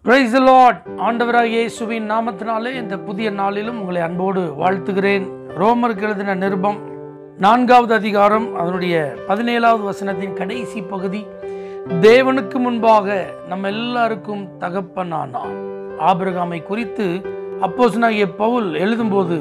Price Lord ஆண்டவராக இயேசுவின் நாமத்தினாலே இந்த புதிய நாளிலும் உங்களை அன்போடு வாழ்த்துகிறேன் ரோமருக்கு எழுதின நிருபம் நான்காவது அதிகாரம் அதனுடைய பதினேழாவது வசனத்தின் கடைசி பகுதி தேவனுக்கு முன்பாக நம்ம எல்லாருக்கும் தகப்பனானான் ஆபிரகாமை குறித்து அப்போஸ்தலனாகிய பவுல் எழுதும்போது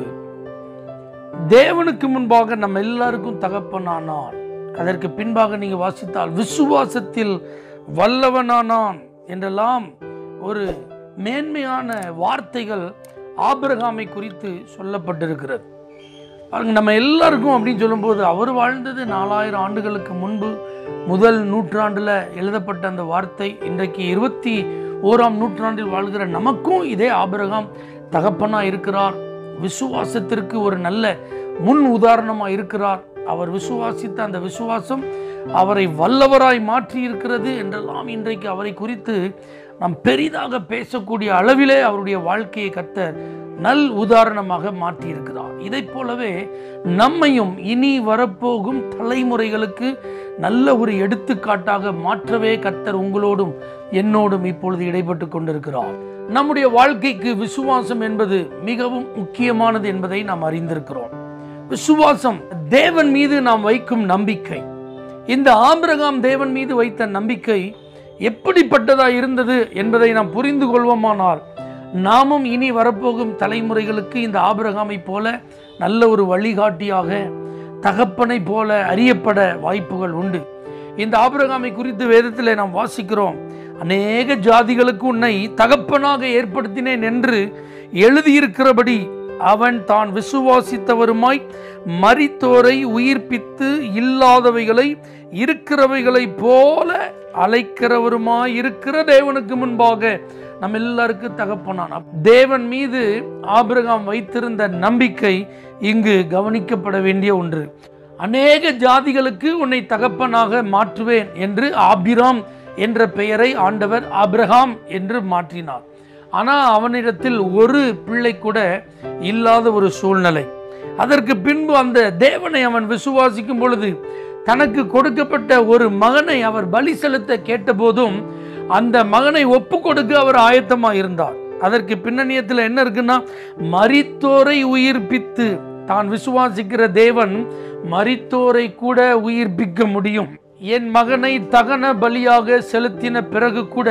தேவனுக்கு முன்பாக நம்ம எல்லாருக்கும் தகப்பனானான் அதற்கு பின்பாக நீங்க வாசித்தால் விசுவாசத்தில் வல்லவனானான் என்றெல்லாம் ஒரு மேன்மையான வார்த்தைகள் ஆபிரகாமை குறித்து சொல்லப்பட்டிருக்கிறது பாருங்க நம்ம எல்லாருக்கும் அப்படின்னு சொல்லும்போது அவர் வாழ்ந்தது நாலாயிரம் ஆண்டுகளுக்கு முன்பு முதல் நூற்றாண்டுல எழுதப்பட்ட அந்த வார்த்தை இன்றைக்கு இருபத்தி ஓராம் நூற்றாண்டில் வாழ்கிற நமக்கும் இதே ஆபிரகாம் தகப்பனா இருக்கிறார் விசுவாசத்திற்கு ஒரு நல்ல முன் உதாரணமா இருக்கிறார் அவர் விசுவாசித்த அந்த விசுவாசம் அவரை வல்லவராய் மாற்றி இருக்கிறது என்றெல்லாம் இன்றைக்கு அவரை குறித்து நாம் பெரிதாக பேசக்கூடிய அளவிலே அவருடைய வாழ்க்கையை கத்தர் நல் உதாரணமாக மாற்றியிருக்கிறார் இதைப் போலவே நம்மையும் இனி வரப்போகும் தலைமுறைகளுக்கு நல்ல ஒரு எடுத்துக்காட்டாக மாற்றவே கத்தர் உங்களோடும் என்னோடும் இப்பொழுது இடைப்பட்டு கொண்டிருக்கிறார் நம்முடைய வாழ்க்கைக்கு விசுவாசம் என்பது மிகவும் முக்கியமானது என்பதை நாம் அறிந்திருக்கிறோம் விசுவாசம் தேவன் மீது நாம் வைக்கும் நம்பிக்கை இந்த ஆபிரகாம் தேவன் மீது வைத்த நம்பிக்கை எப்படிப்பட்டதா இருந்தது என்பதை நாம் புரிந்து கொள்வோமானால் நாமும் இனி வரப்போகும் தலைமுறைகளுக்கு இந்த ஆபிரகாமை போல நல்ல ஒரு வழிகாட்டியாக தகப்பனை போல அறியப்பட வாய்ப்புகள் உண்டு இந்த ஆபிரகாமை குறித்து வேதத்தில் நாம் வாசிக்கிறோம் அநேக ஜாதிகளுக்கு உன்னை தகப்பனாக ஏற்படுத்தினேன் என்று எழுதியிருக்கிறபடி அவன் தான் விசுவாசித்தவருமாய் மரித்தோரை உயிர்ப்பித்து இல்லாதவைகளை இருக்கிறவைகளைப் போல அழைக்கிறவருமாய் இருக்கிற தேவனுக்கு முன்பாக நம்ம எல்லாருக்கும் தகப்பனான் தேவன் மீது ஆபிரகாம் வைத்திருந்த நம்பிக்கை இங்கு கவனிக்கப்பட வேண்டிய ஒன்று அநேக ஜாதிகளுக்கு உன்னை தகப்பனாக மாற்றுவேன் என்று ஆபிராம் என்ற பெயரை ஆண்டவர் ஆபிரகாம் என்று மாற்றினார் ஆனால் அவனிடத்தில் ஒரு பிள்ளை கூட இல்லாத ஒரு சூழ்நிலை அதற்கு பின்பு அந்த தேவனை அவன் விசுவாசிக்கும் பொழுது தனக்கு கொடுக்கப்பட்ட ஒரு மகனை அவர் பலி செலுத்த கேட்டபோதும் அந்த மகனை ஒப்பு கொடுக்க அவர் ஆயத்தமாக இருந்தார் அதற்கு பின்னணியத்தில் என்ன இருக்குன்னா மரித்தோரை உயிர்ப்பித்து தான் விசுவாசிக்கிற தேவன் மரித்தோரை கூட உயிர்ப்பிக்க முடியும் என் மகனை தகன பலியாக செலுத்தின பிறகு கூட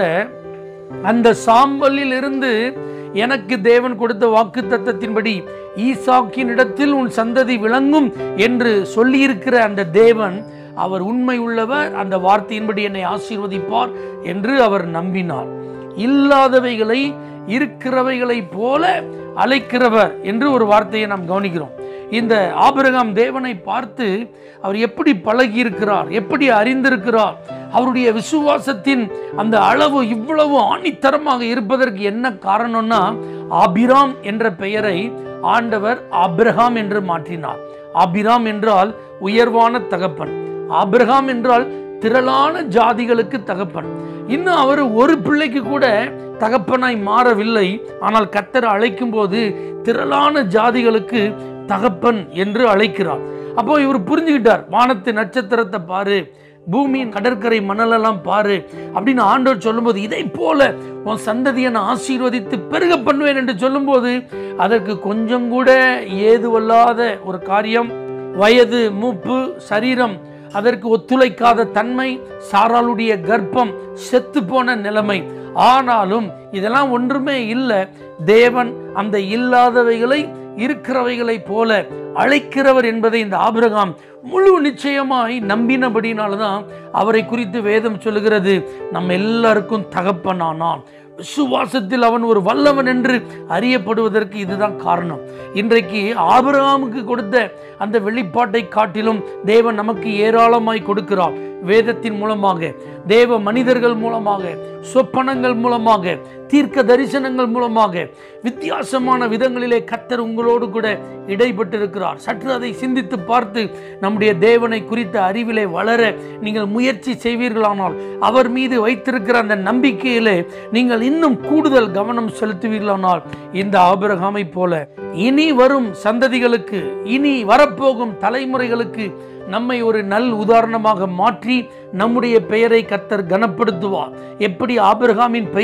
அந்த சாம்பலில் இருந்து எனக்கு தேவன் கொடுத்த வாக்கு தத்தத்தின்படி ஈசாக்கின் இடத்தில் உன் சந்ததி விளங்கும் என்று சொல்லியிருக்கிற அந்த தேவன் அவர் உண்மை உள்ளவர் அந்த வார்த்தையின்படி என்னை ஆசீர்வதிப்பார் என்று அவர் நம்பினார் இல்லாதவைகளை இருக்கிறவைகளை போல அழைக்கிறவர் என்று ஒரு வார்த்தையை நாம் கவனிக்கிறோம் இந்த ஆபிரகாம் தேவனை பார்த்து அவர் எப்படி பழகி இருக்கிறார் எப்படி அறிந்திருக்கிறார் அவருடைய விசுவாசத்தின் அந்த அளவு இவ்வளவு ஆணித்தரமாக இருப்பதற்கு என்ன காரணம்னா ஆபிராம் என்ற பெயரை ஆண்டவர் ஆபிரகாம் என்று மாற்றினார் ஆபிராம் என்றால் உயர்வான தகப்பன் ஆபிரகாம் என்றால் திரளான ஜாதிகளுக்கு தகப்பன் இன்னும் அவர் ஒரு பிள்ளைக்கு கூட தகப்பனாய் மாறவில்லை ஆனால் கத்தரை அழைக்கும் போது திரளான ஜாதிகளுக்கு தகப்பன் என்று அழைக்கிறார் அப்போ இவர் புரிஞ்சுக்கிட்டார் வானத்து நட்சத்திரத்தை பாரு பூமியின் கடற்கரை மணலெல்லாம் பாரு அப்படின்னு ஆண்டவர் சொல்லும்போது இதை போல உன் சந்ததியை நான் ஆசீர்வதித்து பெருக பண்ணுவேன் என்று சொல்லும்போது அதற்கு கொஞ்சம் கூட ஏதுவல்லாத ஒரு காரியம் வயது மூப்பு சரீரம் அதற்கு ஒத்துழைக்காத தன்மை சாராளுடைய கர்ப்பம் செத்து போன நிலைமை ஆனாலும் இதெல்லாம் ஒன்றுமே இல்லை தேவன் அந்த இல்லாதவைகளை இருக்கிறவைகளை போல அழைக்கிறவர் என்பதை இந்த ஆபிரகாம் முழு நிச்சயமாய் நம்பினபடினால்தான் அவரை குறித்து வேதம் சொல்லுகிறது நம்ம எல்லாருக்கும் தகப்பனானான் விசுவாசத்தில் அவன் ஒரு வல்லவன் என்று அறியப்படுவதற்கு இதுதான் காரணம் இன்றைக்கு ஆபிரகாமுக்கு கொடுத்த அந்த வெளிப்பாட்டை காட்டிலும் தேவன் நமக்கு ஏராளமாய் கொடுக்கிறார் வேதத்தின் மூலமாக தேவ மனிதர்கள் மூலமாக சொப்பனங்கள் மூலமாக தீர்க்க தரிசனங்கள் மூலமாக வித்தியாசமான விதங்களிலே கத்தர் உங்களோடு கூட இடைப்பட்டிருக்கிறார் சற்று அதை சிந்தித்து பார்த்து நம்முடைய தேவனை குறித்த அறிவிலே வளர நீங்கள் முயற்சி செய்வீர்களானால் அவர் மீது வைத்திருக்கிற அந்த நம்பிக்கையிலே நீங்கள் இன்னும் கூடுதல் கவனம் செலுத்துவீர்களானால் இந்த ஆபிரகாமை போல இனி வரும் சந்ததிகளுக்கு இனி வரப்போகும் தலைமுறைகளுக்கு நம்மை ஒரு நல் உதாரணமாக மாற்றி நம்முடைய பெயரை கத்தர் கனப்படுத்துவார் எப்படி ஆபிரகாமின் பெயர்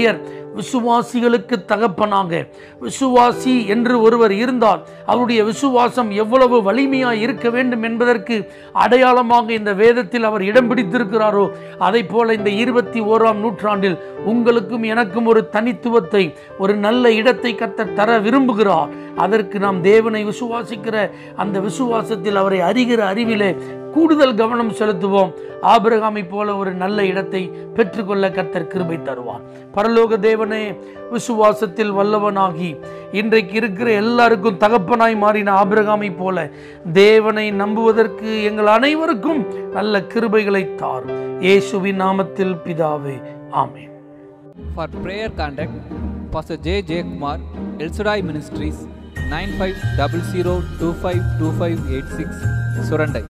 விசுவாசிகளுக்கு தகப்பனாக விசுவாசி என்று ஒருவர் இருந்தால் அவருடைய விசுவாசம் எவ்வளவு வலிமையாய் இருக்க வேண்டும் என்பதற்கு அடையாளமாக இந்த வேதத்தில் அவர் இடம் பிடித்திருக்கிறாரோ அதை போல இந்த இருபத்தி ஓராம் நூற்றாண்டில் உங்களுக்கும் எனக்கும் ஒரு தனித்துவத்தை ஒரு நல்ல இடத்தை கத்த தர விரும்புகிறார் அதற்கு நாம் தேவனை விசுவாசிக்கிற அந்த விசுவாசத்தில் அவரை அறிகிற அறிவிலே கூடுதல் கவனம் செலுத்துவோம் ஆபிரகாமை போல ஒரு நல்ல இடத்தை பெற்றுக்கொள்ள கர்த்தர் கிருபை தருவார் பரலோக தேவனே விசுவாசத்தில் வல்லவனாகி இன்றைக்கு இருக்கிற எல்லாருக்கும் தகப்பனாய் மாறின ஆபிரகாமை போல தேவனை நம்புவதற்கு எங்கள் அனைவருக்கும் நல்ல கிருபைகளை தார் இயேசுவின் நாமத்தில் பிதாவே ஆமென் For prayer contact, Pastor J. J. Kumar, El Shaddai Ministries, 9500252586, Surandai.